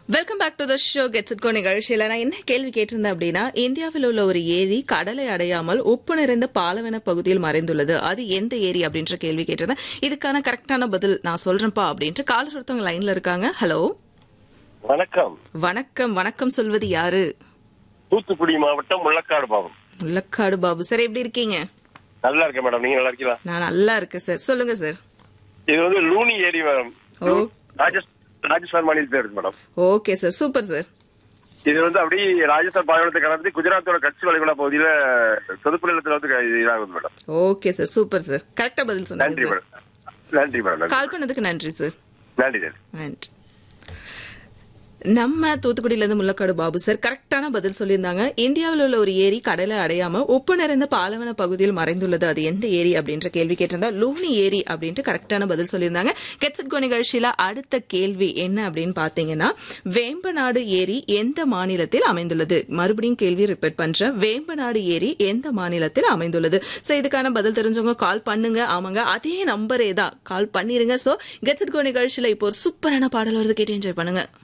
welcome back to the show gets it go நிகழ்ச்சியில நான் என்ன கேள்வி கேட்டிருந்தேன் அப்படின்னா இந்தியாவில் உள்ள ஒரு ஏரி கடலை அடையாமல் உப்பு நிறைந்த பாலவன பகுதியில் மறைந்துள்ளது அது எந்த ஏரி அப்படின்ற கேள்வி கேட்டிருந்தேன் இதுக்கான கரெக்டான பதில் நான் சொல்றேன்ப்பா அப்படின்ட்டு காலர் ஒருத்தவங்க லைன்ல இருக்காங்க ஹலோ வணக்கம் வணக்கம் வணக்கம் சொல்வது யாரு தூத்துக்குடி மாவட்டம் முள்ளக்காடு பாவம் முள்ளக்காடு பாபு சார் எப்படி இருக்கீங்க நல்லா இருக்கேன் மேடம் நீங்க நல்லா இருக்கீங்களா நான் நல்லா இருக்கேன் சார் சொல்லுங்க சார் இது வந்து லூனி ஏரி மேடம் ஓ ராஜஸ் ராஜஸ்தான் மாநிலத்தில் இருக்கு madam okay sir super sir இது வந்து அப்படியே ராஜஸ்தான் பாலைவனத்தை கடந்து குஜராத்தோட கட்சி வளைகுடா பகுதியில சொதுப்பு நிலத்துல வந்து க- இது இதாகுது madam okay sir super sir கரெக்டா பதில் சொன்னீங்க நன்றி சார் மேடம் நன்றி மேடம் நன்றி கால் பண்ணதுக்கு நன்றி சார் நன்றி நன்றி நன்றி நம்ம தூத்துக்குடியில இருந்து முள்ளக்காடு பாபு சார் கரெக்டான பதில் சொல்லியிருந்தாங்க இந்தியாவில் உள்ள ஒரு ஏரி கடலை அடையாம உப்பு நிறைந்த பாலவன பகுதியில் மறைந்துள்ளது அது எந்த ஏரி அப்படின்ற கேள்வி கேட்டிருந்தா லூனி ஏரி அப்படின்ட்டு கரெக்டான பதில் சொல்லியிருந்தாங்க கெட்சட் கோ நிகழ்ச்சியில அடுத்த கேள்வி என்ன அப்படின்னு பாத்தீங்கன்னா வேம்பநாடு ஏரி எந்த மாநிலத்தில் அமைந்துள்ளது மறுபடியும் கேள்வி ரிப்பீட் பண்றேன் வேம்பநாடு ஏரி எந்த மாநிலத்தில் அமைந்துள்ளது சோ இதுக்கான பதில் தெரிஞ்சவங்க கால் பண்ணுங்க ஆமாங்க அதே நம்பரே தான் கால் பண்ணிருங்க சோ கெட்சட் கோ நிகழ்ச்சியில இப்போ ஒரு சூப்பரான பாடல் வருது கேட்டு என்ஜாய் பண்ணுங்க